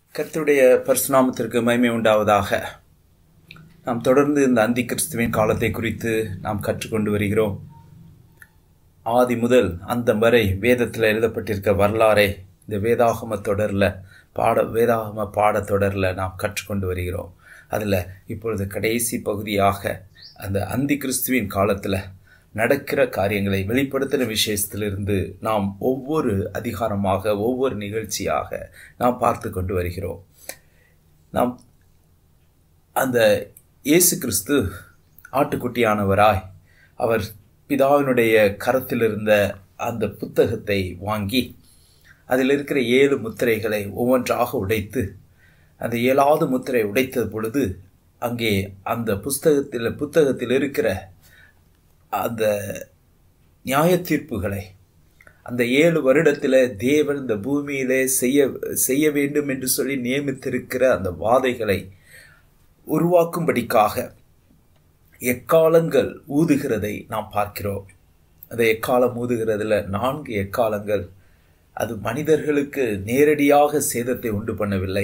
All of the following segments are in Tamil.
கர்த்தருடைய பரிசுநாமத்திற்கு மகிமை உண்டாவதாக நாம் தொடர்ந்து இந்த அந்தி கிறிஸ்துவின் காலத்தை குறித்து நாம் கற்றுக்கொண்டு வருகிறோம் ஆதி முதல் அந்த வரை வேதத்தில் எழுதப்பட்டிருக்க வரலாறை இந்த வேதாகம தொடரில் பாட வேதாகம பாடத்தொடரில் நாம் கற்றுக்கொண்டு வருகிறோம் அதில் இப்பொழுது கடைசி பகுதியாக அந்த அந்தி கிறிஸ்துவின் காலத்தில் நடக்கிற காரியங்களை வெளிப்படுத்தின விஷயத்திலிருந்து நாம் ஒவ்வொரு அதிகாரமாக ஒவ்வொரு நிகழ்ச்சியாக நாம் பார்த்து கொண்டு வருகிறோம் நாம் அந்த இயேசு கிறிஸ்து ஆட்டுக்குட்டியானவராய் அவர் பிதாவினுடைய கரத்தில் இருந்த அந்த புத்தகத்தை வாங்கி அதில் இருக்கிற ஏழு முத்திரைகளை ஒவ்வொன்றாக உடைத்து அந்த ஏழாவது முத்திரை உடைத்தது பொழுது அங்கே அந்த புஸ்தகத்தில் புத்தகத்தில் இருக்கிற அந்த நியாய தீர்ப்புகளை அந்த ஏழு வருடத்தில் தேவன் இந்த பூமியிலே செய்ய செய்ய வேண்டும் என்று சொல்லி நியமித்திருக்கிற அந்த வாதைகளை உருவாக்கும்படிக்காக எக்காலங்கள் ஊதுகிறதை நாம் பார்க்கிறோம் அந்த எக்காலம் ஊதுகிறதுல நான்கு எக்காலங்கள் அது மனிதர்களுக்கு நேரடியாக சேதத்தை உண்டு பண்ணவில்லை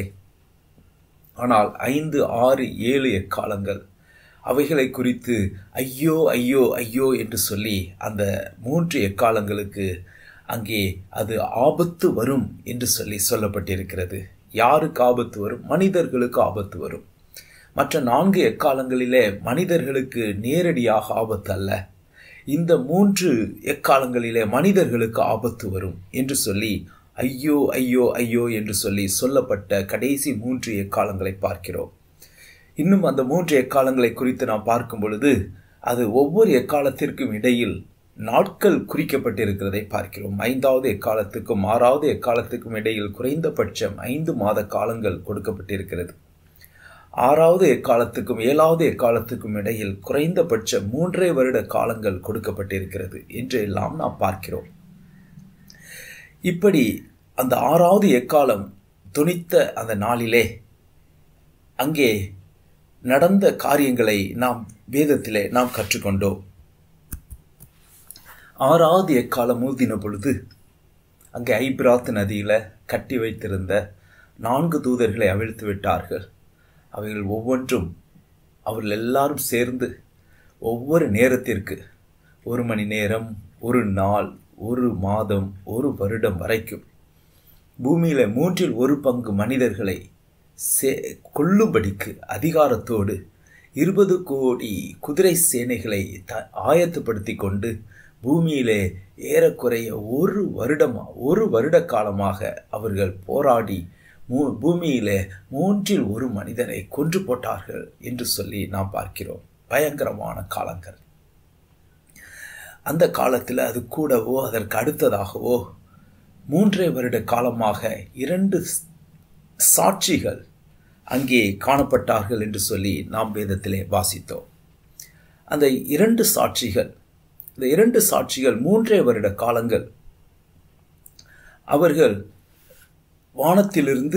ஆனால் ஐந்து ஆறு ஏழு எக்காலங்கள் அவைகளை குறித்து ஐயோ ஐயோ ஐயோ என்று சொல்லி அந்த மூன்று எக்காலங்களுக்கு அங்கே அது ஆபத்து வரும் என்று சொல்லி சொல்லப்பட்டிருக்கிறது யாருக்கு ஆபத்து வரும் மனிதர்களுக்கு ஆபத்து வரும் மற்ற நான்கு எக்காலங்களிலே மனிதர்களுக்கு நேரடியாக ஆபத்து அல்ல இந்த மூன்று எக்காலங்களிலே மனிதர்களுக்கு ஆபத்து வரும் என்று சொல்லி ஐயோ ஐயோ ஐயோ என்று சொல்லி சொல்லப்பட்ட கடைசி மூன்று எக்காலங்களை பார்க்கிறோம் இன்னும் அந்த மூன்று எக்காலங்களை குறித்து நாம் பார்க்கும் பொழுது அது ஒவ்வொரு எக்காலத்திற்கும் இடையில் நாட்கள் குறிக்கப்பட்டிருக்கிறதை பார்க்கிறோம் ஐந்தாவது எக்காலத்துக்கும் ஆறாவது எக்காலத்துக்கும் இடையில் குறைந்தபட்சம் ஐந்து மாத காலங்கள் கொடுக்கப்பட்டிருக்கிறது ஆறாவது எக்காலத்துக்கும் ஏழாவது எக்காலத்துக்கும் இடையில் குறைந்தபட்ச மூன்றே வருட காலங்கள் கொடுக்கப்பட்டிருக்கிறது என்று எல்லாம் நாம் பார்க்கிறோம் இப்படி அந்த ஆறாவது எக்காலம் துணித்த அந்த நாளிலே அங்கே நடந்த காரியங்களை நாம் வேதத்திலே நாம் கற்றுக்கொண்டோம் ஆறாவது எக்காலம் ஊதின பொழுது அங்கே ஐப்ராத் நதியில் கட்டி வைத்திருந்த நான்கு தூதர்களை அவிழ்த்து விட்டார்கள் அவைகள் ஒவ்வொன்றும் அவர்கள் எல்லாரும் சேர்ந்து ஒவ்வொரு நேரத்திற்கு ஒரு மணி நேரம் ஒரு நாள் ஒரு மாதம் ஒரு வருடம் வரைக்கும் பூமியில் மூன்றில் ஒரு பங்கு மனிதர்களை சே கொல்லும்படிக்கு அதிகாரத்தோடு இருபது கோடி குதிரை சேனைகளை த ஆயத்தப்படுத்தி கொண்டு பூமியிலே ஏறக்குறைய ஒரு வருடமா ஒரு வருட காலமாக அவர்கள் போராடி மூ பூமியிலே மூன்றில் ஒரு மனிதனை கொன்று போட்டார்கள் என்று சொல்லி நாம் பார்க்கிறோம் பயங்கரமான காலங்கள் அந்த காலத்தில் அது கூடவோ அதற்கு அடுத்ததாகவோ மூன்றே வருட காலமாக இரண்டு சாட்சிகள் அங்கே காணப்பட்டார்கள் என்று சொல்லி நாம் வேதத்திலே வாசித்தோம் அந்த இரண்டு சாட்சிகள் இந்த இரண்டு சாட்சிகள் மூன்றே வருட காலங்கள் அவர்கள் வானத்திலிருந்து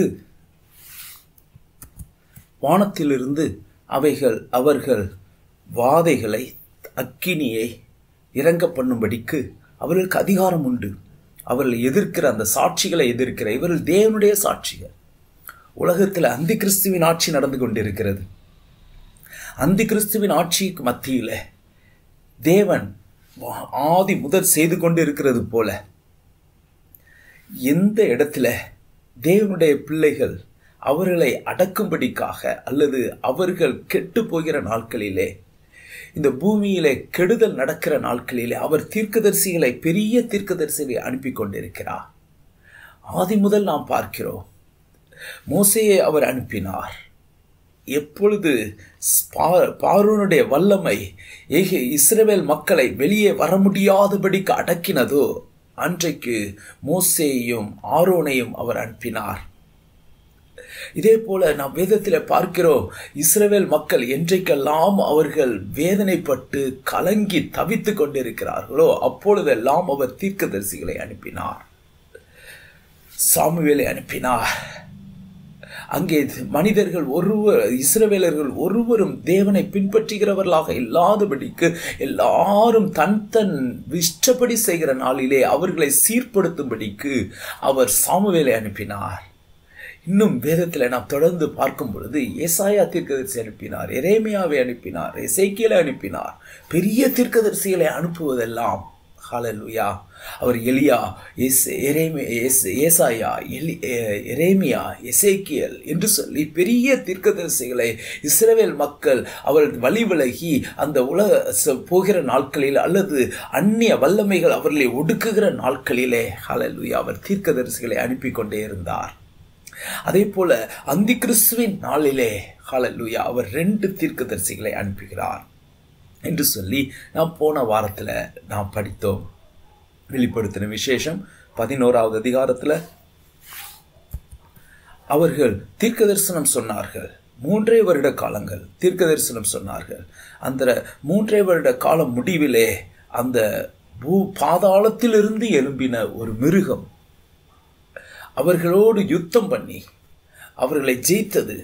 வானத்திலிருந்து அவைகள் அவர்கள் வாதைகளை அக்கினியை இறங்க பண்ணும்படிக்கு அவர்களுக்கு அதிகாரம் உண்டு அவர்கள் எதிர்க்கிற அந்த சாட்சிகளை எதிர்க்கிற இவர்கள் தேவனுடைய சாட்சிகள் உலகத்தில் அந்தி கிறிஸ்துவின் ஆட்சி நடந்து கொண்டிருக்கிறது அந்தி கிறிஸ்துவின் ஆட்சிக்கு மத்தியில் தேவன் ஆதி முதல் செய்து கொண்டு இருக்கிறது போல எந்த இடத்துல தேவனுடைய பிள்ளைகள் அவர்களை அடக்கும்படிக்காக அல்லது அவர்கள் கெட்டு போகிற நாட்களிலே இந்த பூமியிலே கெடுதல் நடக்கிற நாட்களிலே அவர் தீர்க்கதரிசிகளை பெரிய தீர்க்கதரிசிகளை அனுப்பி கொண்டிருக்கிறார் ஆதி முதல் நாம் பார்க்கிறோம் மோசையை அவர் அனுப்பினார் எப்பொழுது பார்வனுடைய வல்லமை ஏக இஸ்ரேல் மக்களை வெளியே வர முடியாதபடிக்கு அடக்கினதோ அன்றைக்கு மோசேயையும் ஆரோனையும் அவர் அனுப்பினார் இதே போல நாம் வேதத்தில் பார்க்கிறோம் இஸ்ரேல் மக்கள் என்றைக்கெல்லாம் அவர்கள் வேதனைப்பட்டு கலங்கி தவித்து கொண்டிருக்கிறார்களோ அப்பொழுதெல்லாம் அவர் தீர்க்கதரிசிகளை அனுப்பினார் சாமுவேலை அனுப்பினார் அங்கே மனிதர்கள் ஒருவர் இஸ்ரவேலர்கள் ஒருவரும் தேவனை பின்பற்றுகிறவர்களாக இல்லாதபடிக்கு எல்லாரும் தன் தன் இஷ்டப்படி செய்கிற நாளிலே அவர்களை சீர்படுத்தும்படிக்கு அவர் சாமுவேலை அனுப்பினார் இன்னும் வேதத்தில் நாம் தொடர்ந்து பார்க்கும் பொழுது ஏசாயா தீர்க்கதரிசி அனுப்பினார் எரேமியாவை அனுப்பினார் எசைக்கியலை அனுப்பினார் பெரிய தீர்க்கதரிசிகளை அனுப்புவதெல்லாம் ஹalleluya அவர் எலியா எஸ் எரேமி எஸ் ஏசாயா எலி எரேமியா எசேக்கியல் என்று சொல்லி பெரிய தீர்க்கதரிசிகளை இஸ்ரவேல் மக்கள் அவர் வழி விலகி அந்த உலக ச- போகிற நாட்களில் அல்லது அந்நிய வல்லமைகள் அவர்களை ஒடுக்குகிற நாட்களிலே ஹalleluya அவர் தீர்க்கதரிசிகளை அனுப்பி கொண்டே இருந்தார் அதே போல அந்தி கிறிஸ்துவின் நாளிலே ஹalleluya அவர் ரெண்டு தீர்க்கதரிசிகளை அனுப்புகிறார் என்று சொல்லி நாம் போன வாரத்தில் நாம் படித்தோம் வெளிப்படுத்தின விசேஷம் பதினோராவது அதிகாரத்தில் அவர்கள் தீர்க்க தரிசனம் சொன்னார்கள் மூன்றே வருட காலங்கள் தீர்க்க தரிசனம் சொன்னார்கள் அந்த மூன்றே வருட காலம் முடிவிலே அந்த பூ பாதாளத்திலிருந்து எழும்பின ஒரு மிருகம் அவர்களோடு யுத்தம் பண்ணி அவர்களை ஜெயித்தது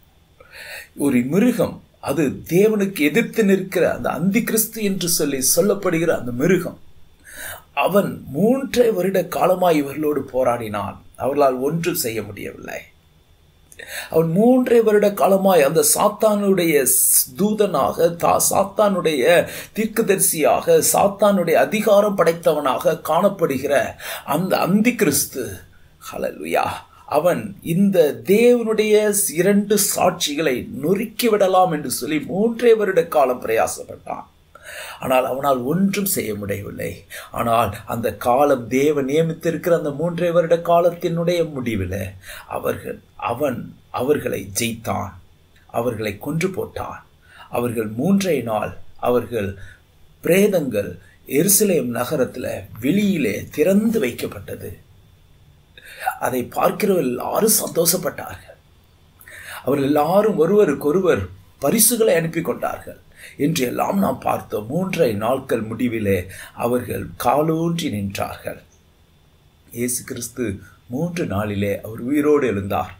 ஒரு மிருகம் அது தேவனுக்கு எதிர்த்து நிற்கிற அந்த அந்தி கிறிஸ்து என்று சொல்லி சொல்லப்படுகிற அந்த மிருகம் அவன் மூன்றே வருட காலமாய் இவர்களோடு போராடினான் அவர்களால் ஒன்றும் செய்ய முடியவில்லை அவன் மூன்றே வருட காலமாய் அந்த சாத்தானுடைய ஸ்- தூதனாக தா சாத்தானுடைய தீர்க்கதரிசியாக சாத்தானுடைய அதிகாரம் படைத்தவனாக காணப்படுகிற அந்த அந்தி கிறிஸ்து ஹalleluya அவன் இந்த தேவனுடைய இரண்டு சாட்சிகளை நொறுக்கி விடலாம் என்று சொல்லி மூன்றே வருட காலம் பிரயாசப்பட்டான் ஆனால் அவனால் ஒன்றும் செய்ய முடியவில்லை ஆனால் அந்த காலம் தேவன் நியமித்திருக்கிற அந்த மூன்றே வருட காலத்தினுடைய முடிவில் அவர்கள் அவன் அவர்களை ஜெயித்தான் அவர்களை கொன்று போட்டான் அவர்கள் மூன்றை நாள் அவர்கள் பிரேதங்கள் எருசலேம் நகரத்தில் வெளியிலே திறந்து வைக்கப்பட்டது அதை பார்க்கிறவர் எல்லாரும் சந்தோஷப்பட்டார்கள் அவர்கள் எல்லாரும் ஒருவருக்கொருவர் பரிசுகளை அனுப்பி கொண்டார்கள் என்று எல்லாம் நாம் பார்த்தோம் மூன்றை நாட்கள் முடிவிலே அவர்கள் காலூன்றி நின்றார்கள் இயேசு கிறிஸ்து மூன்று நாளிலே அவர் உயிரோடு எழுந்தார்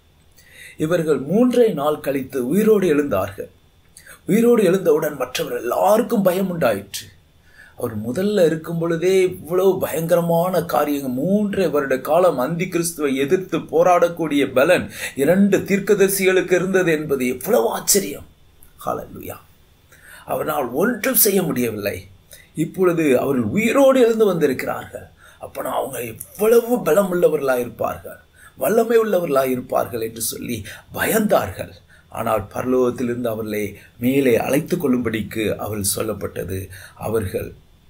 இவர்கள் மூன்றை நாள் கழித்து உயிரோடு எழுந்தார்கள் உயிரோடு எழுந்தவுடன் மற்றவர் எல்லாருக்கும் பயம் உண்டாயிற்று அவர் முதல்ல இருக்கும் பொழுதே இவ்வளவு பயங்கரமான காரியங்கள் மூன்றரை வருட காலம் அந்தி கிறிஸ்துவை எதிர்த்து போராடக்கூடிய பலன் இரண்டு தீர்க்கதரிசிகளுக்கு இருந்தது என்பது எவ்வளவு ஆச்சரியம் ஹalleluya அவனால் ஒன்றும் செய்ய முடியவில்லை இப்பொழுது அவர்கள் உயிரோடு எழுந்து வந்திருக்கிறார்கள் அப்பனா அவங்க எவ்வளவு பலம் உள்ளவர்களாக இருப்பார்கள் வல்லமை உள்ளவர்களாக இருப்பார்கள் என்று சொல்லி பயந்தார்கள் ஆனால் பரலோகத்திலிருந்து அவர்களை மேலே அழைத்து கொள்ளும்படிக்கு அவள் சொல்லப்பட்டது அவர்கள்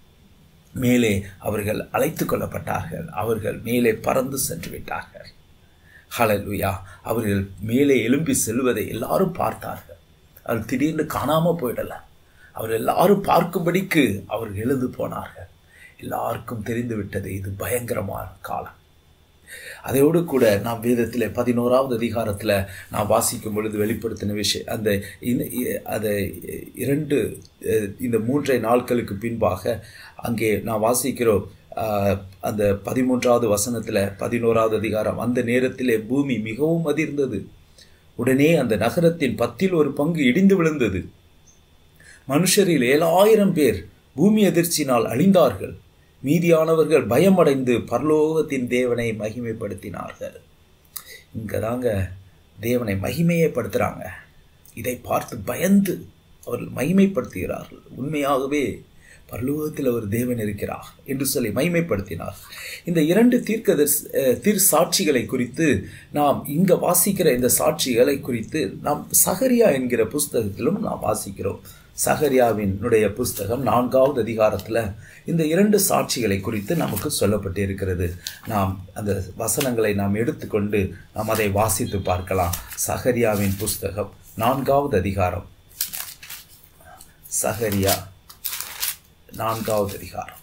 மேலே அவர்கள் அழைத்து கொள்ளப்பட்டார்கள் அவர்கள் மேலே பறந்து சென்று விட்டார்கள் ஹalleluya அவர்கள் மேலே எழும்பி செல்வதை எல்லாரும் பார்த்தார்கள் அவர் திடீர்னு காணாமல் போயிடல அவர் எல்லாரும் பார்க்கும்படிக்கு அவர் எழுந்து போனார்கள் எல்லாருக்கும் தெரிந்து விட்டது இது பயங்கரமான காலம் அதையோடு கூட நாம் வேதத்தில் பதினோராவது அதிகாரத்தில் நான் வாசிக்கும் பொழுது வெளிப்படுத்தின விஷயம் அந்த இந்த- இ- அதை இரண்டு அஹ், இந்த மூன்றை நாட்களுக்கு பின்பாக அங்கே நான் வாசிக்கிறோம் ஆஹ், அந்த பதிமூன்றாவது வசனத்தில் பதினோராவது அதிகாரம் அந்த நேரத்திலே பூமி மிகவும் அதிர்ந்தது உடனே அந்த நகரத்தின் பத்தில் ஒரு பங்கு இடிந்து விழுந்தது மனுஷரில் ஏழாயிரம் பேர் பூமி அதிர்ச்சியினால் அழிந்தார்கள் மீதியானவர்கள் பயமடைந்து பரலோகத்தின் தேவனை மகிமைப்படுத்தினார்கள் இங்கே தாங்க தேவனை மகிமையப்படுத்துகிறாங்க இதை பார்த்து பயந்து அவர்கள் மகிமைப்படுத்துகிறார்கள் உண்மையாகவே பரலோகத்தில் ஒரு தேவன் இருக்கிறார் என்று சொல்லி மகிமைப்படுத்தினார் இந்த இரண்டு தீர்க்கதர்ஸ் அஹ், தீர் சாட்சிகளை குறித்து நாம் இங்கே வாசிக்கிற இந்த சாட்சிகளை குறித்து நாம் சகரியா என்கிற புஸ்தகத்திலும் நாம் வாசிக்கிறோம் சகரியாவினுடைய புஸ்தகம் நான்காவது அதிகாரத்தில் இந்த இரண்டு சாட்சிகளை குறித்து நமக்கு சொல்லப்பட்டு இருக்கிறது நாம் அந்த வசனங்களை நாம் எடுத்துக்கொண்டு நாம் அதை வாசித்து பார்க்கலாம் சகரியாவின் புஸ்தகம் நான்காவது அதிகாரம் சகரியா நான்காவது அதிகாரம்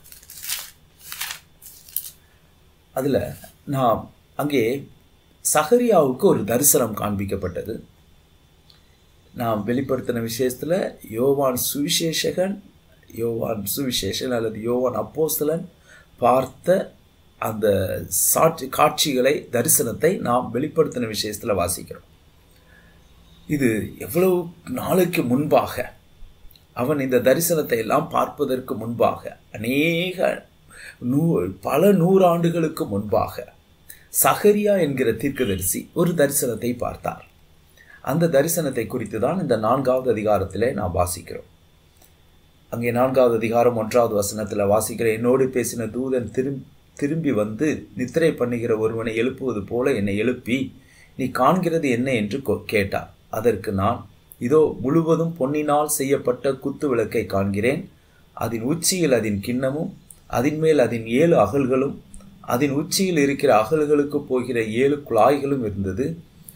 அதில் நாம் அங்கே சகரியாவுக்கு ஒரு தரிசனம் காண்பிக்கப்பட்டது நாம் வெளிப்படுத்தின விஷயத்தில் யோவான் சுவிசேஷகன் யோவான் சுவிசேஷன் அல்லது யோவான் அப்போஸ்தலன் பார்த்த அந்த சாட்சி காட்சிகளை தரிசனத்தை நாம் வெளிப்படுத்தின விஷயத்தில் வாசிக்கிறோம் இது எவ்வளவு நாளுக்கு முன்பாக அவன் இந்த தரிசனத்தை எல்லாம் பார்ப்பதற்கு முன்பாக அநேக நூ பல நூறாண்டுகளுக்கு முன்பாக சகரியா என்கிற தீர்க்கதரிசி ஒரு தரிசனத்தை பார்த்தார் அந்த தரிசனத்தை குறித்து தான் இந்த நான்காவது அதிகாரத்திலே நாம் வாசிக்கிறோம் அங்கே நான்காவது அதிகாரம் ஒன்றாவது வசனத்தில் வாசிக்கிற என்னோடு பேசின தூதன் திரும் திரும்பி வந்து நித்திரை பண்ணுகிற ஒருவனை எழுப்புவது போல என்னை எழுப்பி நீ காண்கிறது என்ன என்று கேட்டார் அதற்கு நான் இதோ முழுவதும் பொன்னினால் செய்யப்பட்ட குத்து விளக்கை காண்கிறேன் அதன் உச்சியில் அதன் கிண்ணமும் அதன் மேல் அதன் ஏழு அகல்களும் அதன் உச்சியில் இருக்கிற அகல்களுக்கு போகிற ஏழு குழாய்களும் இருந்தது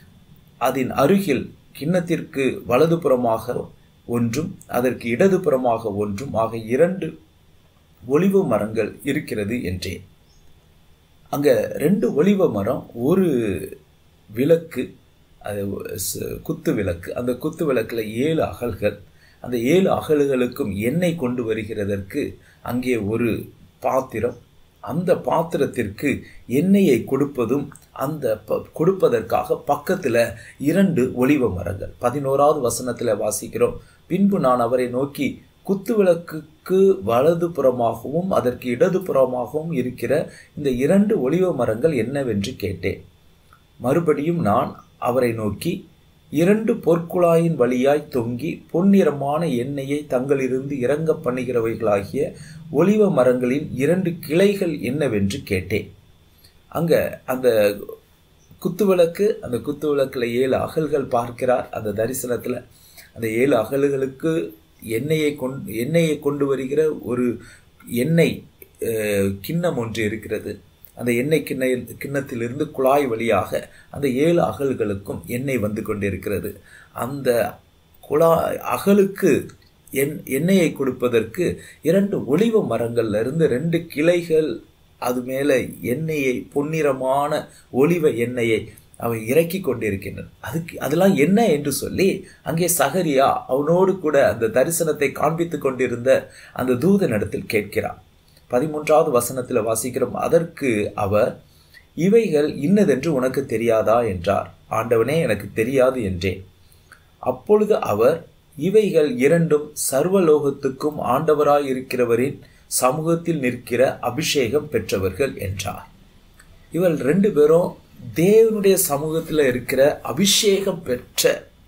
அதன் அருகில் கிண்ணத்திற்கு வலதுபுறமாக ஒன்றும் அதற்கு இடதுபுறமாக ஒன்றும் ஆக இரண்டு ஒளிவு மரங்கள் இருக்கிறது என்றேன் அங்கே ரெண்டு ஒளிவ மரம் ஒரு விளக்கு அது குத்து விளக்கு அந்த குத்து விளக்கில் ஏழு அகல்கள் அந்த ஏழு அகல்களுக்கும் எண்ணெய் கொண்டு வருகிறதற்கு அங்கே ஒரு பாத்திரம் அந்த பாத்திரத்திற்கு எண்ணெயை கொடுப்பதும் அந்த கொடுப்பதற்காக பக்கத்தில் இரண்டு ஒளிவ மரங்கள் பதினோராவது வசனத்தில் வாசிக்கிறோம் பின்பு நான் அவரை நோக்கி குத்து விளக்குக்கு வலது புறமாகவும் அதற்கு இடது புறமாகவும் இருக்கிற இந்த இரண்டு ஒளிவ மரங்கள் என்னவென்று கேட்டேன் மறுபடியும் நான் அவரை நோக்கி இரண்டு பொற்குழாயின் வழியாய் தொங்கி பொன்னிறமான எண்ணெயை தங்களிலிருந்து இறங்க பண்ணுகிறவைகளாகிய ஒளிவ மரங்களின் இரண்டு கிளைகள் என்னவென்று கேட்டேன் அங்க அந்த குத்துவிளக்கு அந்த குத்து விளக்கில் ஏழு அகல்கள் பார்க்கிறார் அந்த தரிசனத்தில் அந்த ஏழு அகல்களுக்கு எண்ணெயை கொண்டு எண்ணெயை கொண்டு வருகிற ஒரு எண்ணெய் கிண்ணம் ஒன்று இருக்கிறது அந்த எண்ணெய் கிண்ண கிண்ணத்திலிருந்து குழாய் வழியாக அந்த ஏழு அகல்களுக்கும் எண்ணெய் வந்து கொண்டிருக்கிறது அந்த குழாய் அகலுக்கு எண் எண்ணெயை கொடுப்பதற்கு இரண்டு ஒளிவ மரங்கள்ல இருந்து ரெண்டு கிளைகள் அது மேலே எண்ணெயை பொன்னிறமான ஒளிவ எண்ணெயை அவை இறக்கி கொண்டிருக்கின்றன அதுக்கு அதெல்லாம் என்ன என்று சொல்லி அங்கே சகரியா அவனோடு கூட அந்த தரிசனத்தை காண்பித்து கொண்டிருந்த அந்த தூதனிடத்தில் கேட்கிறான் பதிமூன்றாவது வசனத்தில் வாசிக்கிறோம் அதற்கு அவர் இவைகள் இன்னதென்று உனக்கு தெரியாதா என்றார் ஆண்டவனே எனக்கு தெரியாது என்றேன் அப்பொழுது அவர் இவைகள் இரண்டும் சர்வலோகத்துக்கும் ஆண்டவராய் இருக்கிறவரின் சமூகத்தில் நிற்கிற அபிஷேகம் பெற்றவர்கள் என்றார் இவள் ரெண்டு பேரும் தேவனுடைய சமூகத்தில் இருக்கிற அபிஷேகம் பெற்ற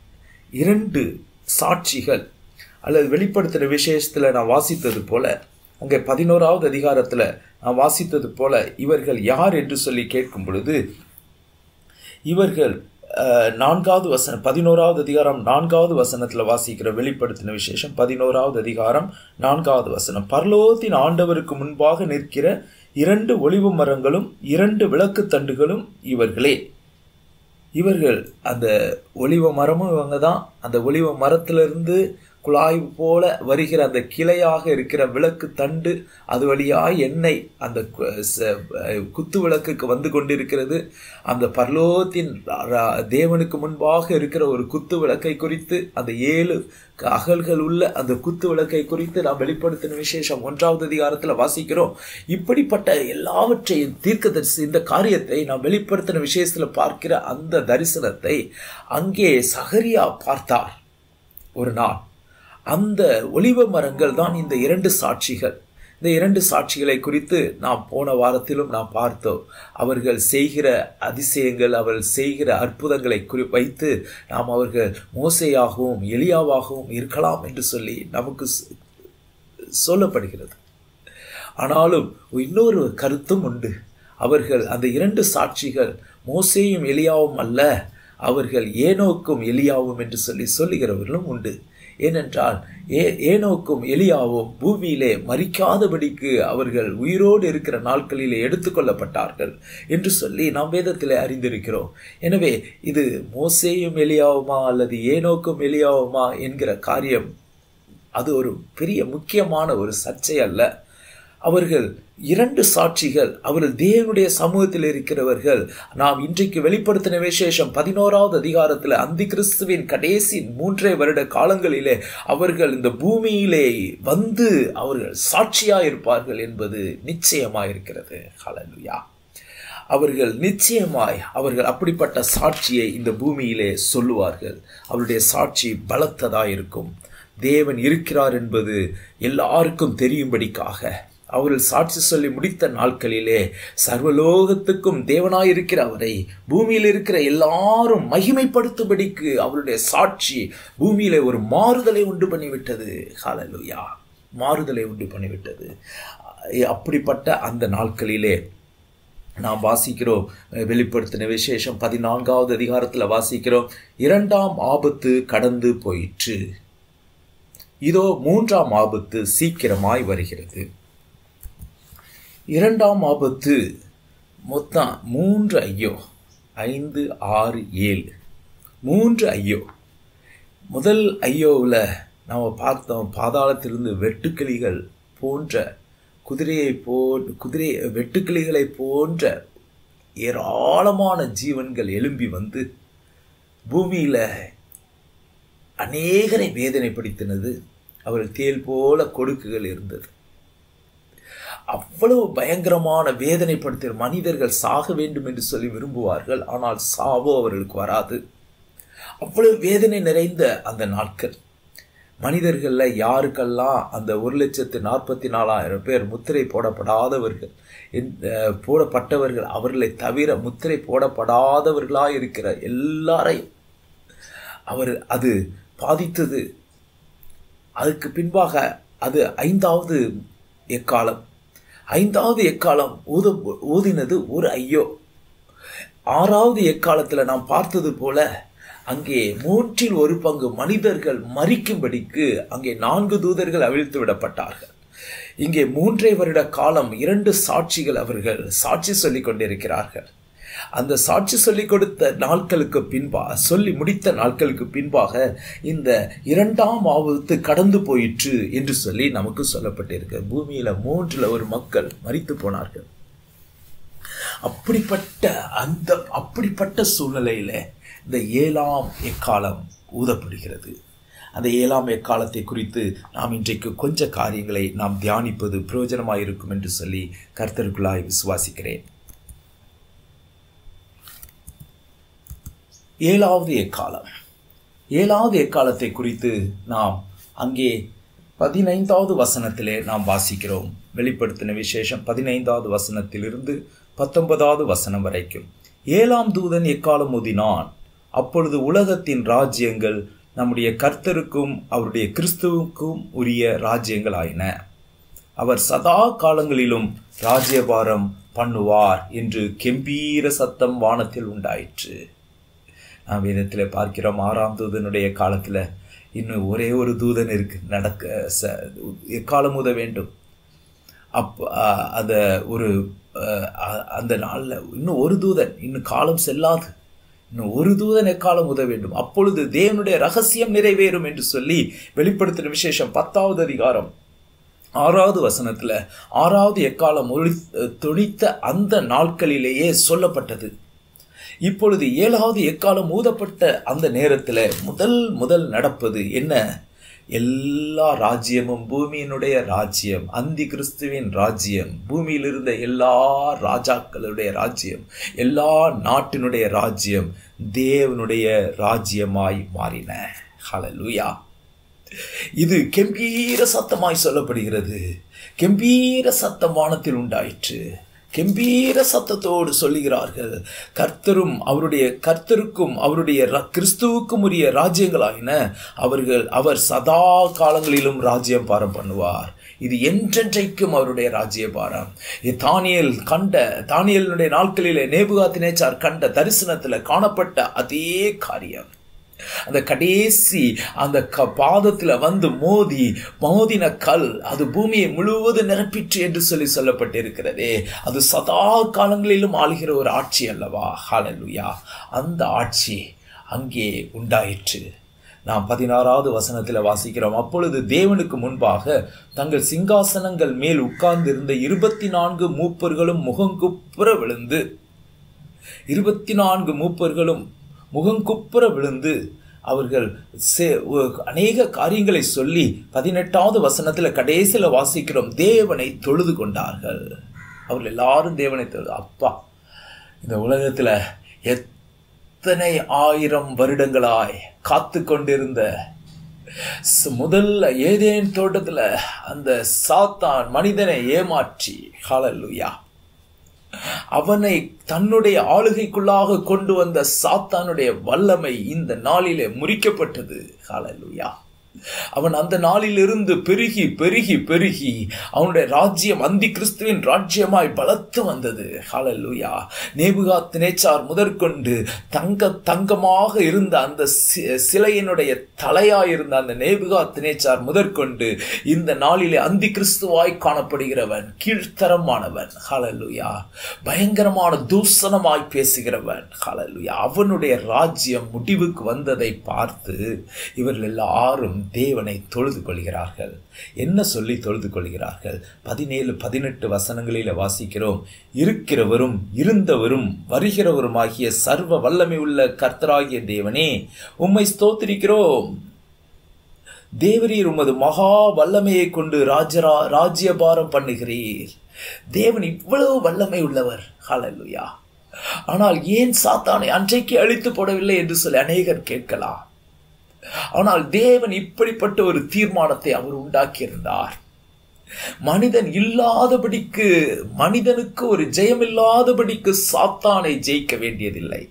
இரண்டு சாட்சிகள் அல்லது வெளிப்படுத்துகிற விசேஷத்தில் நான் வாசித்தது போல அங்கே பதினோராவது அதிகாரத்தில் நான் வாசித்தது போல இவர்கள் யார் என்று சொல்லி கேட்கும் பொழுது இவர்கள் நான்காவது வசனம் பதினோராவது அதிகாரம் நான்காவது வசனத்தில் வாசிக்கிற வெளிப்படுத்தின விசேஷம் பதினோராவது அதிகாரம் நான்காவது வசனம் பரலோகத்தின் ஆண்டவருக்கு முன்பாக நிற்கிற இரண்டு ஒளிவு மரங்களும் இரண்டு விளக்கு தண்டுகளும் இவர்களே இவர்கள் அந்த ஒளிவ மரமும் இவங்க தான் அந்த ஒளிவ மரத்திலிருந்து குழாய் போல வருகிற அந்த கிளையாக இருக்கிற விளக்கு தண்டு அது வழியாய் எண்ணெய் அந்த குத்து விளக்குக்கு வந்து கொண்டிருக்கிறது அந்த பர்லோகத்தின் தேவனுக்கு முன்பாக இருக்கிற ஒரு குத்து விளக்கை குறித்து அந்த ஏழு அகல்கள் உள்ள அந்த குத்து விளக்கை குறித்து நாம் வெளிப்படுத்தின விசேஷம் ஒன்றாவது அதிகாரத்தில் வாசிக்கிறோம் இப்படிப்பட்ட எல்லாவற்றையும் தீர்க்கதரிசி இந்த காரியத்தை நாம் வெளிப்படுத்தின விசேஷத்தில் பார்க்கிற அந்த தரிசனத்தை அங்கே சகரியா பார்த்தார் ஒரு நாள் அந்த ஒளிவ மரங்கள் தான் இந்த இரண்டு சாட்சிகள் இந்த இரண்டு சாட்சிகளை குறித்து நாம் போன வாரத்திலும் நாம் பார்த்தோம் அவர்கள் செய்கிற அதிசயங்கள் அவர்கள் செய்கிற அற்புதங்களை குறி வைத்து நாம் அவர்கள் மோசையாகவும் எளியாவாகவும் இருக்கலாம் என்று சொல்லி நமக்கு சொல்லப்படுகிறது ஆனாலும் இன்னொரு கருத்தும் உண்டு அவர்கள் அந்த இரண்டு சாட்சிகள் மோசேயும் எலியாவும் அல்ல அவர்கள் ஏனோக்கும் எலியாவும் என்று சொல்லி சொல்லுகிறவர்களும் உண்டு ஏனென்றால் ஏ ஏனோக்கும் எலியாவும் பூமியிலே மறிக்காதபடிக்கு அவர்கள் உயிரோடு இருக்கிற நாட்களிலே எடுத்துக்கொள்ளப்பட்டார்கள் என்று சொல்லி நாம் வேதத்திலே அறிந்திருக்கிறோம் எனவே இது மோசேயும் எலியாவுமா அல்லது ஏனோக்கும் எலியாவுமா என்கிற காரியம் அது ஒரு பெரிய முக்கியமான ஒரு சர்ச்சை அல்ல அவர்கள் இரண்டு சாட்சிகள் அவர்கள் தேவனுடைய சமூகத்தில் இருக்கிறவர்கள் நாம் இன்றைக்கு வெளிப்படுத்தின விசேஷம் பதினோராவது அதிகாரத்தில் அந்தி கிறிஸ்துவின் கடைசி மூன்றே வருட காலங்களிலே அவர்கள் இந்த பூமியிலே வந்து அவர்கள் சாட்சியாக இருப்பார்கள் என்பது நிச்சயமாயிருக்கிறது ஹலலுயா அவர்கள் நிச்சயமாய் அவர்கள் அப்படிப்பட்ட சாட்சியை இந்த பூமியிலே சொல்லுவார்கள் அவருடைய சாட்சி பலத்ததாயிருக்கும் தேவன் இருக்கிறார் என்பது எல்லாருக்கும் தெரியும்படிக்காக அவர்கள் சாட்சி சொல்லி முடித்த நாட்களிலே சர்வலோகத்துக்கும் தேவனாயிருக்கிற அவரை பூமியில் இருக்கிற எல்லாரும் மகிமைப்படுத்தும்படிக்கு அவருடைய சாட்சி பூமியில ஒரு மாறுதலை உண்டு பண்ணிவிட்டது ஹalleluya மாறுதலை உண்டு பண்ணிவிட்டது அப்படிப்பட்ட அந்த நாட்களிலே நாம் வாசிக்கிறோம் வெளிப்படுத்தின விசேஷம் பதினான்காவது அதிகாரத்தில் வாசிக்கிறோம் இரண்டாம் ஆபத்து கடந்து போயிற்று இதோ மூன்றாம் ஆபத்து சீக்கிரமாய் வருகிறது இரண்டாம் ஆபத்து மொத்தம் மூன்று ஐயோ ஐந்து ஆறு ஏழு மூன்று ஐயோ முதல் ஐயோவில் நாம் பார்த்தோம் பாதாளத்திலிருந்து வெட்டுக்கிளிகள் போன்ற குதிரையை போ குதிரை வெட்டுக்கிளிகளை போன்ற ஏராளமான ஜீவன்கள் எழும்பி வந்து பூமியில் அநேகரை வேதனைப்படுத்தினது அவர் தேல் போல கொடுக்குகள் இருந்தது அவ்வளவு பயங்கரமான வேதனைப்படுத்திய மனிதர்கள் சாக வேண்டும் என்று சொல்லி விரும்புவார்கள் ஆனால் சாவோ அவர்களுக்கு வராது அவ்வளவு வேதனை நிறைந்த அந்த நாட்கள் மனிதர்களில் யாருக்கெல்லாம் அந்த ஒரு லட்சத்து நாற்பத்தி நாலாயிரம் பேர் முத்திரை போடப்படாதவர்கள் போடப்பட்டவர்கள் அவர்களை தவிர முத்திரை போடப்படாதவர்களாக இருக்கிற எல்லாரையும் அவர் அது பாதித்தது அதுக்கு பின்பாக அது ஐந்தாவது எக்காலம் ஐந்தாவது எக்காலம் ஊத ஊதினது ஒரு ஐயோ ஆறாவது எக்காலத்தில் நாம் பார்த்தது போல அங்கே மூன்றில் ஒரு பங்கு மனிதர்கள் மறிக்கும்படிக்கு அங்கே நான்கு தூதர்கள் அவிழ்த்து விடப்பட்டார்கள் இங்கே மூன்றே வருட காலம் இரண்டு சாட்சிகள் அவர்கள் சாட்சி சொல்லிக் கொண்டிருக்கிறார்கள் அந்த சாட்சி சொல்லிக் கொடுத்த நாட்களுக்கு பின்பா சொல்லி முடித்த நாட்களுக்கு பின்பாக இந்த இரண்டாம் ஆபத்து கடந்து போயிற்று என்று சொல்லி நமக்கு சொல்லப்பட்டிருக்கு பூமியில மூன்றுல ஒரு மக்கள் மறித்து போனார்கள் அப்படிப்பட்ட அந்த அப்படிப்பட்ட சூழ்நிலையில இந்த ஏழாம் எக்காலம் ஊதப்படுகிறது அந்த ஏழாம் எக்காலத்தை குறித்து நாம் இன்றைக்கு கொஞ்ச காரியங்களை நாம் தியானிப்பது பிரயோஜனமாக இருக்கும் என்று சொல்லி கர்த்தருக்குள்ளாய் விசுவாசிக்கிறேன் ஏழாவது எக்காலம் ஏழாவது எக்காலத்தை குறித்து நாம் அங்கே பதினைந்தாவது வசனத்திலே நாம் வாசிக்கிறோம் வெளிப்படுத்தின விசேஷம் பதினைந்தாவது வசனத்திலிருந்து பத்தொன்பதாவது வசனம் வரைக்கும் ஏழாம் தூதன் எக்காலம் ஊதினான் அப்பொழுது உலகத்தின் ராஜ்யங்கள் நம்முடைய கர்த்தருக்கும் அவருடைய கிறிஸ்துவுக்கும் உரிய ராஜ்யங்கள் ஆயின அவர் சதா காலங்களிலும் ராஜ்யபாரம் பண்ணுவார் என்று கெம்பீர சத்தம் வானத்தில் உண்டாயிற்று நாம் வேதத்தில் பார்க்கிறோம் ஆறாம் தூதனுடைய காலத்தில் இன்னும் ஒரே ஒரு தூதன் இருக்கு நடக்க ச எக்காலம் உத வேண்டும் அப் அந்த ஒரு அந்த நாளில் இன்னும் ஒரு தூதன் இன்னும் காலம் செல்லாது இன்னும் ஒரு தூதன் எக்காலம் உத வேண்டும் அப்பொழுது தேவனுடைய ரகசியம் நிறைவேறும் என்று சொல்லி வெளிப்படுத்தின விசேஷம் பத்தாவது அதிகாரம் ஆறாவது வசனத்துல ஆறாவது எக்காலம் ஒளி தொழித்த அந்த நாட்களிலேயே சொல்லப்பட்டது இப்பொழுது ஏழாவது எக்காலம் ஊதப்பட்ட அந்த நேரத்தில் முதல் முதல் நடப்பது என்ன எல்லா ராஜ்யமும் பூமியினுடைய ராஜ்யம் அந்தி கிறிஸ்துவின் ராஜ்யம் பூமியில் இருந்த எல்லா ராஜாக்களுடைய ராஜ்யம் எல்லா நாட்டினுடைய ராஜ்யம் தேவனுடைய ராஜ்யமாய் மாறின ஹலலுயா இது கெம்பீர சத்தமாய் சொல்லப்படுகிறது கெம்பீர சத்தம் வானத்தில் உண்டாயிற்று கெம்பீர சத்தத்தோடு சொல்லுகிறார்கள் கர்த்தரும் அவருடைய கர்த்தருக்கும் அவருடைய கிறிஸ்துவுக்கும் உரிய ராஜ்யங்களாயின அவர்கள் அவர் சதா காலங்களிலும் ராஜ்யம் பாரம் பண்ணுவார் இது என்றென்றைக்கும் அவருடைய ராஜ்ய பாரம் தானியல் கண்ட தானியலுடைய நாட்களிலே நேபுகாத் நேச்சார் கண்ட தரிசனத்தில் காணப்பட்ட அதே காரியம் அந்த கடைசி அந்த க பாதத்தில் வந்து மோதி மோதின கல் அது பூமியை முழுவதும் நிரப்பிற்று என்று சொல்லி சொல்லப்பட்டிருக்கிறதே அது சதா காலங்களிலும் ஆளுகிற ஒரு ஆட்சி அல்லவா ஹாலலுயா அந்த ஆட்சி அங்கே உண்டாயிற்று நாம் பதினாறாவது வசனத்தில் வாசிக்கிறோம் அப்பொழுது தேவனுக்கு முன்பாக தங்கள் சிங்காசனங்கள் மேல் உட்கார்ந்திருந்த இருபத்தி நான்கு மூப்பர்களும் முகங்குப்புற விழுந்து இருபத்தி நான்கு மூப்பர்களும் முகங்குப்புற விழுந்து அவர்கள் அநேக காரியங்களை சொல்லி பதினெட்டாவது வசனத்தில் கடைசியில் வாசிக்கிறோம் தேவனை தொழுது கொண்டார்கள் அவர்கள் எல்லாரும் தேவனை தொழுது அப்பா இந்த உலகத்தில் எத்தனை ஆயிரம் வருடங்களாய் காத்து கொண்டிருந்த ஸ்- முதல்ல ஏதேன் தோட்டத்துல அந்த சாத்தான் மனிதனை ஏமாற்றி ஹalleluya அவனை தன்னுடைய ஆளுகைக்குள்ளாக கொண்டு வந்த சாத்தானுடைய வல்லமை இந்த நாளிலே முறிக்கப்பட்டது ஹalleluya அவன் அந்த நாளிலிருந்து பெருகி பெருகி பெருகி அவனுடைய ராஜ்யம் அந்தி கிறிஸ்துவின் ராஜ்யமாய் பலத்து வந்தது ஹalleluya நேபுகாத் நேச்சார் முதற்கொண்டு தங்க தங்கமாக இருந்த அந்த சி- சிலையினுடைய தலையாய் இருந்த அந்த நேபுகாத் நேச்சார் முதற்கொண்டு இந்த நாளிலே அந்தி கிறிஸ்துவாய் காணப்படுகிறவன் கீழ்த்தரமானவன் ஹalleluya பயங்கரமான தூஷணமாய் பேசுகிறவன் ஹalleluya அவனுடைய ராஜ்யம் முடிவுக்கு வந்ததை பார்த்து இவர்கள் எல்லாரும் தேவனை தொழுது கொள்கிறார்கள் என்ன சொல்லி தொழுது கொள்கிறார்கள் பதினேழு பதினெட்டு வசனங்களில வாசிக்கிறோம் இருக்கிறவரும் இருந்தவரும் வருகிறவருமாகிய சர்வ வல்லமை உள்ள கர்த்தராகிய தேவனே உம்மை ஸ்தோத்திரிக்கிறோம் தேவரீர் உமது மகா வல்லமையை கொண்டு ராஜரா ராஜ்யபாரம் பண்ணுகிறீர் தேவன் இவ்வளவு வல்லமை உள்ளவர் ஹalleluya ஆனால் ஏன் சாத்தானை அன்றைக்கு அழித்து போடவில்லை என்று சொல்லி அநேகர் கேட்கலாம் ஆனால் தேவன் இப்படிப்பட்ட ஒரு தீர்மானத்தை அவர் உண்டாக்கியிருந்தார் மனிதன் இல்லாதபடிக்கு மனிதனுக்கு ஒரு ஜெயமில்லாதபடிக்கு சாத்தானை ஜெயிக்க வேண்டியதில்லை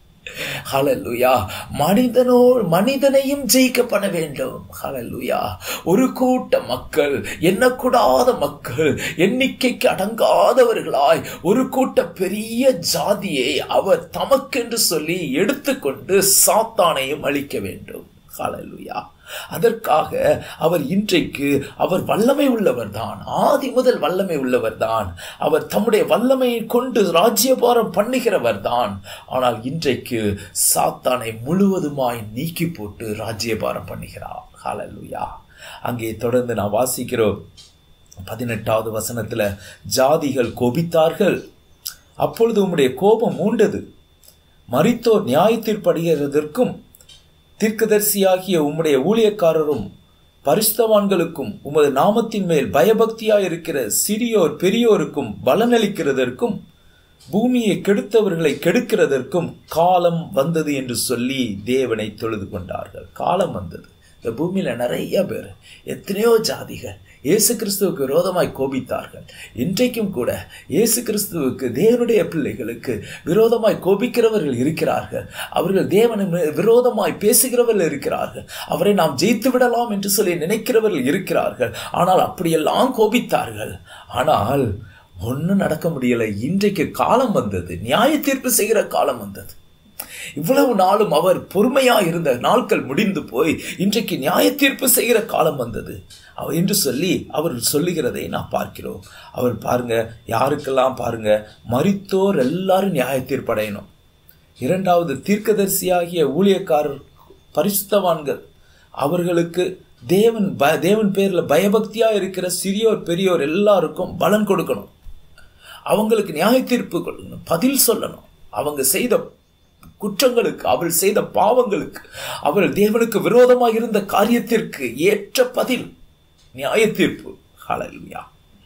ஹalleluya மனிதனோ மனிதனையும் ஜெயிக்க பண்ண வேண்டும் ஹalleluya ஒரு கூட்ட மக்கள் எண்ணக்கூடாத மக்கள் எண்ணிக்கைக்கு அடங்காதவர்களாய் ஒரு கூட்ட பெரிய ஜாதியை அவர் தமக்கென்று சொல்லி எடுத்துக்கொண்டு சாத்தானையும் அழிக்க வேண்டும் ஹalleluya அதற்காக அவர் இன்றைக்கு அவர் வல்லமை உள்ளவர்தான் ஆதி முதல் வல்லமை உள்ளவர்தான் அவர் தம்முடைய வல்லமையை கொண்டு ராஜ்யபாரம் பண்ணுகிறவர்தான் ஆனால் இன்றைக்கு சாத்தானை முழுவதுமாய் நீக்கி போட்டு ராஜ்யபாரம் பண்ணுகிறார் ஹalleluya அங்கே தொடர்ந்து நான் வாசிக்கிறோம் பதினெட்டாவது வசனத்துல ஜாதிகள் கோபித்தார்கள் அப்பொழுது உம்முடைய கோபம் மூண்டது மரித்தோர் நியாயத்தீர்ப்படுகிறதற்கும் தீர்க்கதரிசியாகிய உம்முடைய ஊழியக்காரரும் பரிசுத்தவான்களுக்கும் உமது நாமத்தின் மேல் பயபக்தியாய் இருக்கிற சிறியோர் பெரியோருக்கும் பலனளிக்கிறதற்கும் பூமியை கெடுத்தவர்களை கெடுக்கிறதற்கும் காலம் வந்தது என்று சொல்லி தேவனை தொழுது கொண்டார்கள் காலம் வந்தது இந்த பூமியில நிறைய பேர் எத்தனையோ ஜாதிகள் இயேசு கிறிஸ்துவுக்கு விரோதமாய் கோபித்தார்கள் இன்றைக்கும் கூட இயேசு கிறிஸ்துவுக்கு தேவனுடைய பிள்ளைகளுக்கு விரோதமாய் கோபிக்கிறவர்கள் இருக்கிறார்கள் அவர்கள் தேவனை மி- விரோதமாய் பேசுகிறவர்கள் இருக்கிறார்கள் அவரை நாம் ஜெயித்து விடலாம் என்று சொல்லி நினைக்கிறவர்கள் இருக்கிறார்கள் ஆனால் அப்படியெல்லாம் கோபித்தார்கள் ஆனால் ஒன்றும் நடக்க முடியலை இன்றைக்கு காலம் வந்தது நியாய தீர்ப்பு செய்கிற காலம் வந்தது இவ்வளவு நாளும் அவர் பொறுமையா இருந்த நாட்கள் முடிந்து போய் இன்றைக்கு நியாய தீர்ப்பு செய்கிற காலம் வந்தது அவர் என்று சொல்லி அவர் சொல்லுகிறதை நான் பார்க்கிறோம் அவர் பாருங்க யாருக்கெல்லாம் பாருங்க மரித்தோர் எல்லாரும் நியாய தீர்ப்படையணும் இரண்டாவது தீர்க்கதரிசியாகிய ஊழியக்காரர் பரிசுத்தவான்கள் அவர்களுக்கு தேவன் ப தேவன் பேர்ல பயபக்தியா இருக்கிற சிறியோர் பெரியோர் எல்லாருக்கும் பலன் கொடுக்கணும் அவங்களுக்கு நியாய தீர்ப்பு கொடுக்கணும் பதில் சொல்லணும் அவங்க செய்த குற்றங்களுக்கு அவள் செய்த பாவங்களுக்கு அவள் தேவனுக்கு விரோதமாக இருந்த காரியத்திற்கு ஏற்ற பதில் நியாய தீர்ப்பு ஹalleluya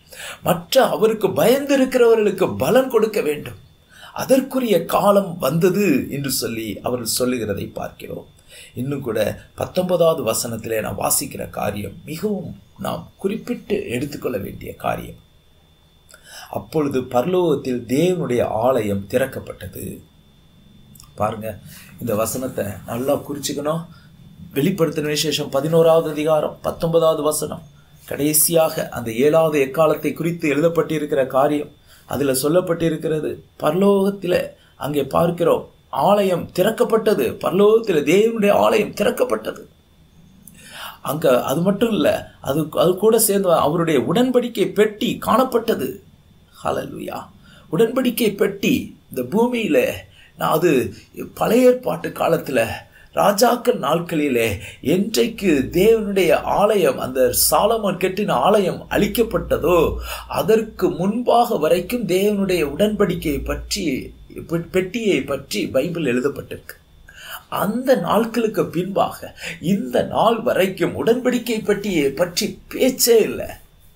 மற்ற அவருக்கு பயந்து இருக்கிறவர்களுக்கு பலன் கொடுக்க வேண்டும் அதற்குரிய காலம் வந்தது என்று சொல்லி அவர்கள் சொல்லுகிறதை பார்க்கிறோம் இன்னும் கூட பத்தொன்பதாவது வசனத்திலே நான் வாசிக்கிற காரியம் மிகவும் நாம் குறிப்பிட்டு எடுத்துக்கொள்ள வேண்டிய காரியம் அப்பொழுது பரலோகத்தில் தேவனுடைய ஆலயம் திறக்கப்பட்டது பாருங்க இந்த வசனத்தை நல்லா குறிச்சுக்கணும் வெளிப்படுத்தின விசேஷம் பதினோராவது அதிகாரம் பத்தொன்பதாவது வசனம் கடைசியாக அந்த ஏழாவது எக்காலத்தை குறித்து எழுதப்பட்டிருக்கிற காரியம் அதுல சொல்லப்பட்டிருக்கிறது பரலோகத்தில அங்கே பார்க்கிறோம் ஆலயம் திறக்கப்பட்டது பரலோகத்தில் தேவனுடைய ஆலயம் திறக்கப்பட்டது அங்க அது மட்டும் இல்ல அது அது கூட சேர்ந்து அவருடைய உடன்படிக்கை பெட்டி காணப்பட்டது ஹalleluya உடன்படிக்கை பெட்டி இந்த பூமியில நான் அது பழைய ஏற்பாட்டு காலத்துல ராஜாக்கள் நாட்களிலே என்றைக்கு தேவனுடைய ஆலயம் அந்த சாலமோன் கெட்டின ஆலயம் அழிக்கப்பட்டதோ அதற்கு முன்பாக வரைக்கும் தேவனுடைய உடன்படிக்கையை பற்றி பெ- பெட்டியை பற்றி பைபிள் எழுதப்பட்டிருக்கு அந்த நாட்களுக்கு பின்பாக இந்த நாள் வரைக்கும் உடன்படிக்கை பெட்டியை பற்றி பேச்சே இல்லை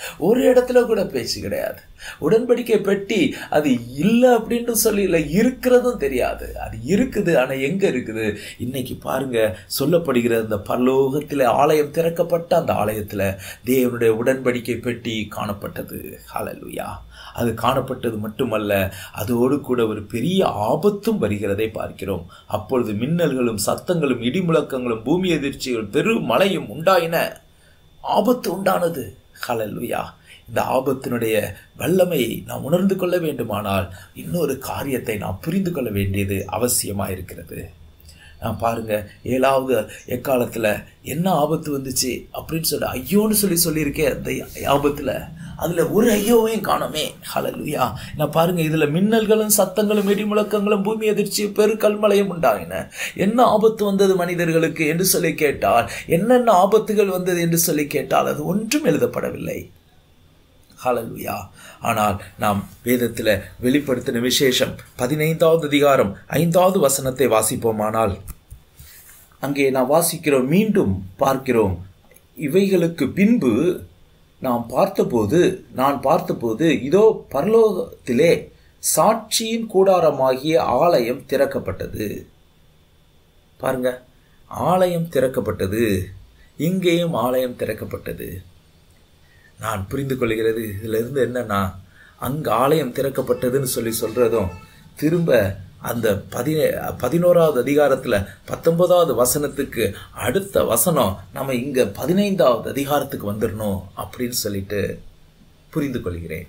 ஒரு இடத்துல கூட பேச்சு கிடையாது உடன்படிக்கை பெட்டி அது இல்லை அப்படின்னு சொல்லி இல்லை இருக்கிறதும் தெரியாது அது இருக்குது ஆனால் எங்கே இருக்குது இன்னைக்கு பாருங்க சொல்லப்படுகிற அந்த பரலோகத்தில் ஆலயம் திறக்கப்பட்ட அந்த ஆலயத்தில் தேவனுடைய உடன்படிக்கை பெட்டி காணப்பட்டது ஹalleluya அது காணப்பட்டது மட்டுமல்ல அதோடு கூட ஒரு பெரிய ஆபத்தும் வருகிறதை பார்க்கிறோம் அப்பொழுது மின்னல்களும் சத்தங்களும் இடிமுழக்கங்களும் பூமி எதிர்ச்சிகள் பெரும் மழையும் உண்டாயின ஆபத்து உண்டானது ஹalleluya இந்த ஆபத்தினுடைய வல்லமையை நாம் உணர்ந்து கொள்ள வேண்டுமானால் இன்னொரு காரியத்தை நாம் புரிந்து கொள்ள வேண்டியது அவசியமாக இருக்கிறது நான் பாருங்க ஏழாவது எக்காலத்தில் என்ன ஆபத்து வந்துச்சு அப்படின்னு சொல்லி ஐயோன்னு சொல்லி சொல்லியிருக்கேன் அந்த ஆபத்தில் அதில் ஒரு ஐயோவையும் காணோமே ஹalleluya நான் பாருங்க இதில் மின்னல்களும் சத்தங்களும் இடிமுழக்கங்களும் பூமி அதிர்ச்சி பெருக்கல்மலையும் உண்டாகின என்ன ஆபத்து வந்தது மனிதர்களுக்கு என்று சொல்லி கேட்டால் என்னென்ன ஆபத்துகள் வந்தது என்று சொல்லி கேட்டால் அது ஒன்றும் எழுதப்படவில்லை ஹalleluya ஆனால் நாம் வேதத்தில் வெளிப்படுத்தின விசேஷம் பதினைந்தாவது அதிகாரம் ஐந்தாவது வசனத்தை வாசிப்போமானால் அங்கே நாம் வாசிக்கிறோம் மீண்டும் பார்க்கிறோம் இவைகளுக்கு பின்பு நாம் பார்த்தபோது நான் பார்த்தபோது இதோ பரலோகத்திலே சாட்சியின் கூடாரமாகிய ஆலயம் திறக்கப்பட்டது பாருங்க ஆலயம் திறக்கப்பட்டது இங்கேயும் ஆலயம் திறக்கப்பட்டது நான் புரிந்து கொள்கிறது இதிலிருந்து என்னன்னா அங்கே ஆலயம் திறக்கப்பட்டதுன்னு சொல்லி சொல்கிறதும் திரும்ப அந்த பதி பதினோராவது அதிகாரத்தில் பத்தொன்பதாவது வசனத்துக்கு அடுத்த வசனம் நம்ம இங்கே பதினைந்தாவது அதிகாரத்துக்கு வந்துடணும் அப்படின்னு சொல்லிட்டு புரிந்து கொள்கிறேன்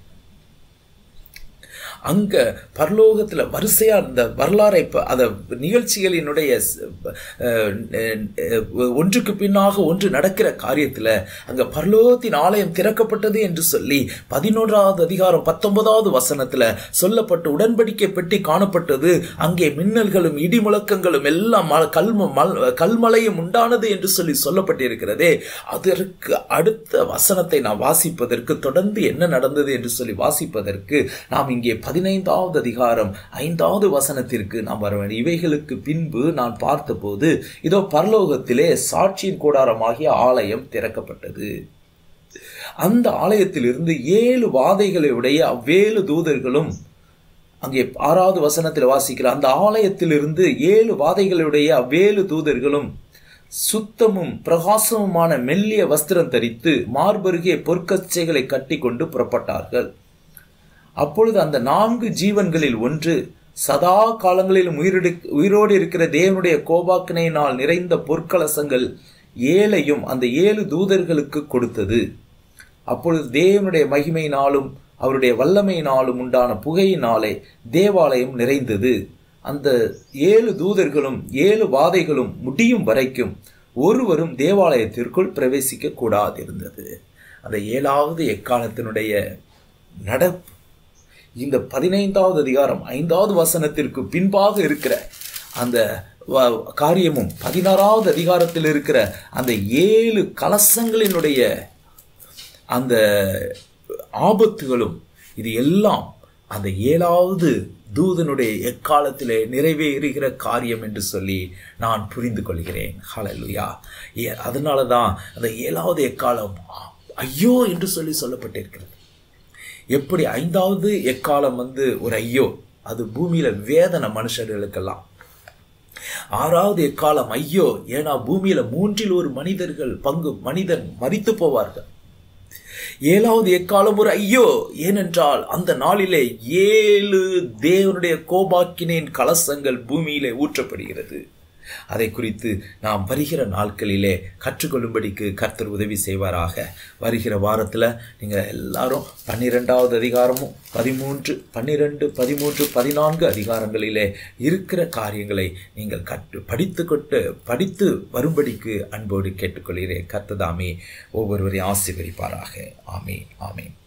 அங்க பரலோகத்தில் வரிசையா இந்த வரலாறை அதை நிகழ்ச்சிகளினுடைய ஒன்றுக்கு பின்னாக ஒன்று நடக்கிற காரியத்தில் அங்க பரலோகத்தின் ஆலயம் திறக்கப்பட்டது என்று சொல்லி பதினொன்றாவது அதிகாரம் பத்தொன்பதாவது வசனத்தில் சொல்லப்பட்டு உடன்படிக்கை பெட்டி காணப்பட்டது அங்கே மின்னல்களும் இடி முழக்கங்களும் எல்லாம் கல்ம கல்மலையும் உண்டானது என்று சொல்லி சொல்லப்பட்டிருக்கிறதே அதற்கு அடுத்த வசனத்தை நாம் வாசிப்பதற்கு தொடர்ந்து என்ன நடந்தது என்று சொல்லி வாசிப்பதற்கு நாம் இங்கே பதினைந்தாவது அதிகாரம் ஐந்தாவது வசனத்திற்கு நாம் வர வேண்டும் இவைகளுக்கு பின்பு நான் பார்த்தபோது இதோ பரலோகத்திலே சாட்சியின் கூடாரமாகிய ஆலயம் திறக்கப்பட்டது அந்த ஆலயத்திலிருந்து ஏழு வாதைகளுடைய அவ்வேழு தூதர்களும் அங்கே ஆறாவது வசனத்தில் வாசிக்கிற அந்த ஆலயத்திலிருந்து ஏழு வாதைகளுடைய அவ்வேழு தூதர்களும் சுத்தமும் பிரகாசமுமான மெல்லிய வஸ்திரம் தரித்து மார்பருகே பொற்கச்சைகளை கட்டி கொண்டு புறப்பட்டார்கள் அப்பொழுது அந்த நான்கு ஜீவன்களில் ஒன்று சதா காலங்களிலும் உயிரிடு உயிரோடு இருக்கிற தேவனுடைய கோபாக்கினையினால் நிறைந்த பொற்கலசங்கள் ஏழையும் அந்த ஏழு தூதர்களுக்கு கொடுத்தது அப்பொழுது தேவனுடைய மகிமையினாலும் அவருடைய வல்லமையினாலும் உண்டான புகையினாலே தேவாலயம் நிறைந்தது அந்த ஏழு தூதர்களும் ஏழு வாதைகளும் முடியும் வரைக்கும் ஒருவரும் தேவாலயத்திற்குள் பிரவேசிக்க கூடாதிருந்தது அந்த ஏழாவது எக்காலத்தினுடைய நடப்பு இந்த பதினைந்தாவது அதிகாரம் ஐந்தாவது வசனத்திற்கு பின்பாக இருக்கிற அந்த காரியமும் பதினாறாவது அதிகாரத்தில் இருக்கிற அந்த ஏழு கலசங்களினுடைய அந்த ஆபத்துகளும் இது எல்லாம் அந்த ஏழாவது தூதனுடைய எக்காலத்திலே நிறைவேறுகிற காரியம் என்று சொல்லி நான் புரிந்து கொள்கிறேன் ஹலலுயா ஏ அதனால தான் அந்த ஏழாவது எக்காலம் ஐயோ என்று சொல்லி சொல்லப்பட்டிருக்கிறது எப்படி ஐந்தாவது எக்காலம் வந்து ஒரு ஐயோ அது பூமியில வேதனை மனுஷர்களுக்கெல்லாம் ஆறாவது எக்காலம் ஐயோ ஏன்னா பூமியில மூன்றில் ஒரு மனிதர்கள் பங்கு மனிதன் மறித்து போவார்கள் ஏழாவது எக்காலம் ஒரு ஐயோ ஏனென்றால் அந்த நாளிலே ஏழு தேவனுடைய கோபாக்கினேன் கலசங்கள் பூமியிலே ஊற்றப்படுகிறது அதை குறித்து நாம் வருகிற நாட்களிலே கற்றுக்கொள்ளும்படிக்கு கர்த்தர் உதவி செய்வாராக வருகிற வாரத்தில் நீங்கள் எல்லாரும் பன்னிரெண்டாவது அதிகாரமும் பதிமூன்று பன்னிரெண்டு பதிமூன்று பதினான்கு அதிகாரங்களிலே இருக்கிற காரியங்களை நீங்கள் கற்று படித்து கொட்டு படித்து வரும்படிக்கு அன்போடு கேட்டுக்கொள்கிறேன் கர்த்ததாமே ஒவ்வொருவரையும் ஆசீர்வதிப்பாராக ஆமே ஆமேன்